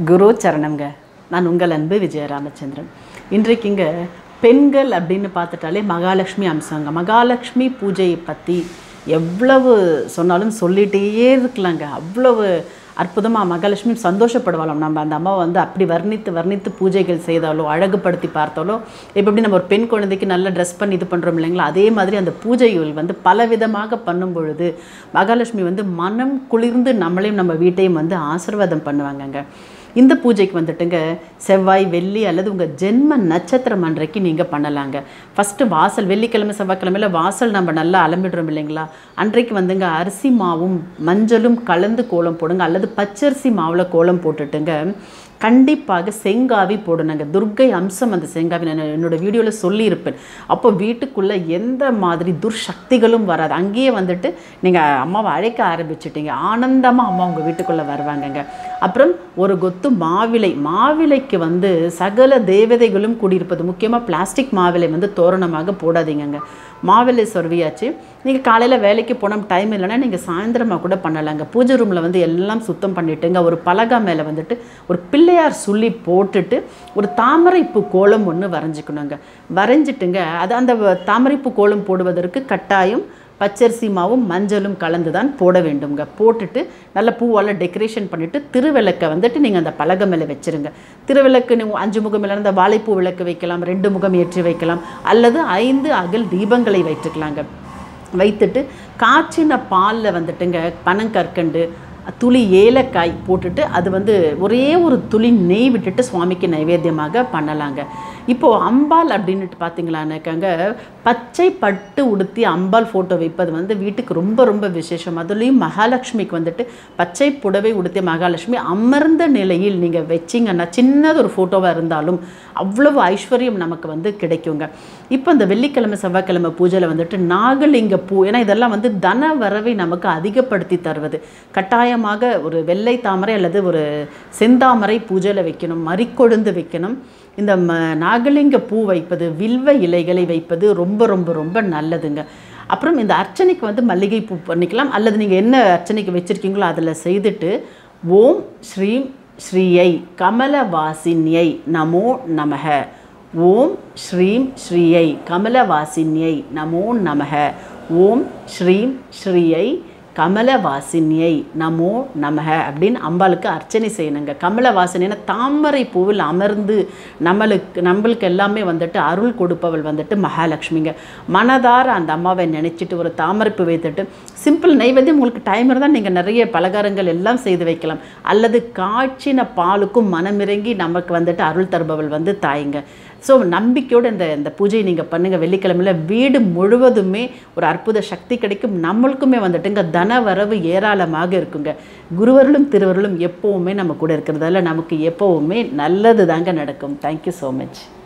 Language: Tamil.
குரு சரணம்ங்க நான் உங்கள் அன்பு விஜய ராமச்சந்திரன் இன்றைக்கு இங்கே பெண்கள் அப்படின்னு பார்த்துட்டாலே மகாலட்சுமி அம்சங்க மகாலட்சுமி பூஜையை பற்றி எவ்வளவு சொன்னாலும் சொல்லிகிட்டே இருக்கலாங்க அவ்வளவு அற்புதமாக மகாலட்சுமி சந்தோஷப்படுவாளாம் நம்ம அந்த அம்மாவை வந்து அப்படி வர்ணித்து வர்ணித்து பூஜைகள் செய்தாலோ அழகுபடுத்தி பார்த்தாலோ இப்போ எப்படி நம்ம ஒரு பெண் குழந்தைக்கு நல்ல ட்ரெஸ் பண்ணி இது பண்ணுறோம் இல்லைங்களா அதே மாதிரி அந்த பூஜைகள் வந்து பலவிதமாக பண்ணும் பொழுது மகாலட்சுமி வந்து மனம் குளிர்ந்து நம்மளையும் நம்ம வீட்டையும் வந்து ஆசீர்வாதம் பண்ணுவாங்கங்க இந்த பூஜைக்கு வந்துட்டுங்க செவ்வாய் வெள்ளி அல்லது உங்கள் ஜென்ம நட்சத்திரம் அன்றைக்கு நீங்கள் பண்ணலாங்க ஃபஸ்ட்டு வாசல் வெள்ளிக்கிழமை செவ்வாய்க்கிழமையில வாசல் நம்ம நல்லா அலம்பிடுறோம் இல்லைங்களா அன்றைக்கு வந்துங்க அரிசி மாவும் மஞ்சளும் கலந்து கோலம் போடுங்க அல்லது பச்சரிசி மாவில் கோலம் போட்டுட்டுங்க கண்டிப்பாக செங்காவி போடணுங்க துர்க்கை அம்சம் அந்த செங்காவி நான் என்னோட வீடியோவில் சொல்லியிருப்பேன் அப்போ வீட்டுக்குள்ளே எந்த மாதிரி துர்சக்திகளும் வராது அங்கேயே வந்துட்டு நீங்கள் அம்மாவை அழைக்க ஆரம்பிச்சிட்டீங்க ஆனந்தமாக அம்மா உங்கள் வீட்டுக்குள்ளே வருவாங்கங்க அப்புறம் ஒரு கொத்து மாவிலை மாவிலைக்கு வந்து சகல தேவதைகளும் கூடியிருப்பது முக்கியமாக பிளாஸ்டிக் மாவிலை வந்து தோரணமாக போடாதீங்கங்க மாவிலை சொருவியாச்சு நீங்கள் காலையில் வேலைக்கு போனோம் டைம் இல்லைன்னா நீங்கள் சாயந்தரமாக கூட பண்ணலாங்க பூஜை ரூமில் வந்து எல்லாம் சுத்தம் பண்ணிட்டுங்க ஒரு பலகா மேலே வந்துட்டு ஒரு பிள்ளையார் சுள்ளி போட்டுட்டு ஒரு தாமரைப்பூ கோலம் ஒன்று வரைஞ்சிக்கணுங்க வரைஞ்சிட்டுங்க அது அந்த தாமரைப்பூ கோலம் போடுவதற்கு கட்டாயம் பச்சரிசி மாவும் மஞ்சளும் கலந்து தான் போட வேண்டுங்க போட்டுட்டு நல்ல பூவால் டெக்கரேஷன் பண்ணிவிட்டு திருவிளக்கை வந்துட்டு நீங்கள் அந்த பலகை மேலே வச்சுருங்க திருவிளக்கு நீங்கள் அஞ்சு முகம் இல்லை அந்த வாழைப்பூ விளக்கு வைக்கலாம் ரெண்டு முகம் ஏற்றி வைக்கலாம் அல்லது ஐந்து அகல் தீபங்களை வைத்துக்கலாங்க வைத்துட்டு காய்ச்சின பாலில் வந்துட்டுங்க பனங்கற்கண்டு துளி ஏலக்காய் போட்டுட்டு அது வந்து ஒரே ஒரு துளி நெய் விட்டுட்டு சுவாமிக்கு நைவேத்தியமாக பண்ணலாங்க இப்போது அம்பாள் அப்படின்ட்டு பார்த்தீங்களான்னாக்காங்க பச்சை பட்டு உடுத்தி அம்பாள் ஃபோட்டோ வைப்பது வந்து வீட்டுக்கு ரொம்ப ரொம்ப விசேஷம் அதுலேயும் மகாலட்சுமிக்கு வந்துட்டு பச்சை புடவை உடுத்திய மகாலட்சுமி அமர்ந்த நிலையில் நீங்கள் வச்சிங்கன்னா சின்னது ஒரு ஃபோட்டோவாக இருந்தாலும் அவ்வளவு ஐஸ்வர்யம் நமக்கு வந்து கிடைக்குங்க இப்போ இந்த வெள்ளிக்கிழமை செவ்வாய்க்கிழமை பூஜையில் வந்துட்டு நாகலிங்க பூ ஏன்னா இதெல்லாம் வந்து தன வரவை நமக்கு அதிகப்படுத்தி தருவது கட்டாயமாக ஒரு வெள்ளை தாமரை அல்லது ஒரு செந்தாமரை பூஜையில் வைக்கணும் மறிக்கொழுந்து வைக்கணும் இந்த ம நாகலிங்க பூ வைப்பது வில்வ இலைகளை வைப்பது ரொம்ப ரொம்ப ரொம்ப நல்லதுங்க அப்புறம் இந்த அர்ச்சனைக்கு வந்து மல்லிகை பூ பண்ணிக்கலாம் அல்லது நீங்கள் என்ன அர்ச்சனைக்கு வச்சுருக்கீங்களோ அதில் செய்துட்டு ஓம் ஸ்ரீம் ஸ்ரீயை கமலவாசின்யை நமோ நமக ஓம் ஸ்ரீம் ஸ்ரீயை கமலவாசின்யை நமோ நமக ஓம் ஸ்ரீம் ஸ்ரீயை கமலவாசினியை நமோ நமக அப்படின்னு அம்பாளுக்கு அர்ச்சனை செய்யணுங்க கமலவாசினின்னா தாமரை பூவில் அமர்ந்து நம்மளுக்கு நம்மளுக்கு எல்லாமே வந்துட்டு அருள் கொடுப்பவள் வந்துட்டு மகாலட்சுமிங்க மனதார அந்த அம்மாவை நினச்சிட்டு ஒரு தாமரை பூ வைத்துட்டு சிம்பிள் நைவேத்தியம் உங்களுக்கு டைம் இருந்தால் நீங்கள் நிறைய பலகாரங்கள் எல்லாம் செய்து வைக்கலாம் அல்லது காய்ச்சின பாலுக்கும் மனமிறங்கி நமக்கு வந்துட்டு அருள் தருபவள் வந்து தாய்ங்க ஸோ நம்பிக்கையோடு இந்த இந்த பூஜையை நீங்கள் பண்ணுங்கள் வெள்ளிக்கிழமையில் வீடு முழுவதுமே ஒரு அற்புத சக்தி கிடைக்கும் நம்மளுக்குமே வந்துட்டுங்க தன வரவு ஏராளமாக இருக்குங்க குருவர்களும் திருவர்களும் எப்போவுமே நம்ம கூட இருக்கிறதால நமக்கு எப்போவுமே நல்லது தாங்க நடக்கும் தேங்க்யூ ஸோ மச்